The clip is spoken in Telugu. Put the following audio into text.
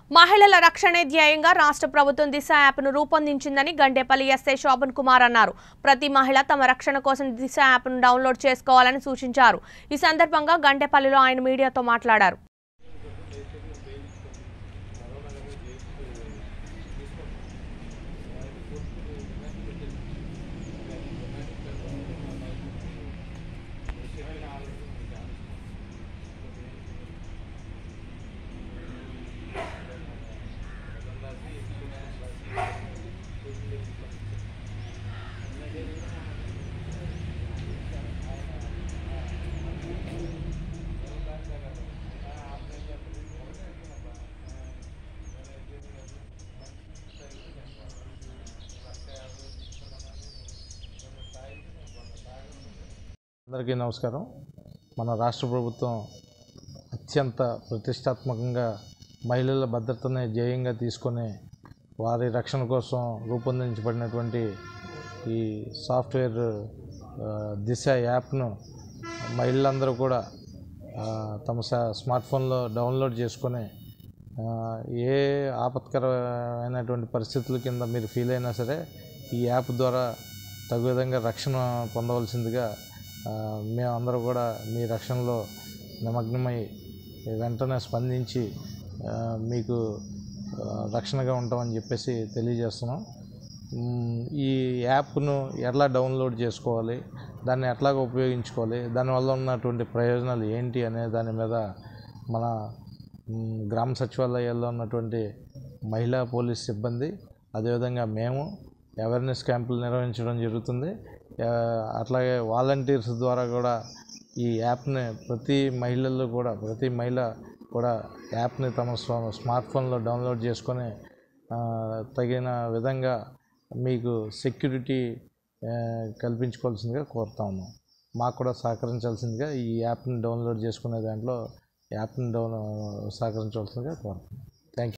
మహిళల రక్షణే ధ్యేయంగా రాష్ట్ర ప్రభుత్వం దిశ యాప్ను రూపొందించిందని గండేపల్లి ఎస్ఐ శోభన్ కుమార్ అన్నారు ప్రతి మహిళ తమ రక్షణ కోసం దిశ యాప్ను డౌన్లోడ్ చేసుకోవాలని సూచించారు ఈ సందర్భంగా గండేపల్లిలో ఆయన మీడియాతో మాట్లాడారు అందరికీ నమస్కారం మన రాష్ట్ర ప్రభుత్వం అత్యంత ప్రతిష్టాత్మకంగా మహిళల భద్రతనే ధ్యేయంగా తీసుకొని వారి రక్షణ కోసం రూపొందించబడినటువంటి ఈ సాఫ్ట్వేర్ ఆ, దిశ యాప్ను మహిళలందరూ కూడా ఆ, తమ స- స్మార్ట్ ఫోన్లో డౌన్లోడ్ చేసుకొని ఆ, ఏ ఆపత్కరమైనటువంటి పరిస్థితుల కింద మీరు ఫీల్ అయినా సరే ఈ యాప్ ద్వారా తగు విధంగా రక్షణ పొందవలసిందిగా ఆ, మేమందరూ కూడా మీ రక్షణలో నిమగ్నమై వెంటనే స్పందించి ఆ, మీకు ఆ, రక్షణగా ఉంటామని చెప్పేసి తెలియజేస్తున్నాం మ్, ఈ యాప్ను ఎలా డౌన్లోడ్ చేసుకోవాలి దాన్ని ఎట్లాగ ఉపయోగించుకోవాలి దానివల్ల ఉన్నటువంటి ప్రయోజనాలు ఏంటి అనే దాని మీద మన మ్, గ్రామ సచివాలయాల్లో ఉన్నటువంటి మహిళా పోలీస్ సిబ్బంది అదేవిధంగా మేము అవేర్నెస్ క్యాంపులు నిర్వహించడం జరుగుతుంది ఆ, అట్లాగే వాలంటీర్స్ ద్వారా కూడా ఈ యాప్ని ప్రతి మహిళల్లో కూడా ప్రతి మహిళ కూడా యాప్ని తమ స్వ- స్మార్ట్ ఫోన్లో డౌన్లోడ్ చేసుకొని ఆ, తగిన విధంగా మీకు సెక్యూరిటీ ఆ, కల్పించుకోవాల్సిందిగా కోరుతా ఉన్నాం మాకు కూడా సహకరించాల్సిందిగా ఈ యాప్ని డౌన్లోడ్ చేసుకునే దాంట్లో యాప్ని డౌన్ సహకరించవలసిందిగా కోరుతున్నాం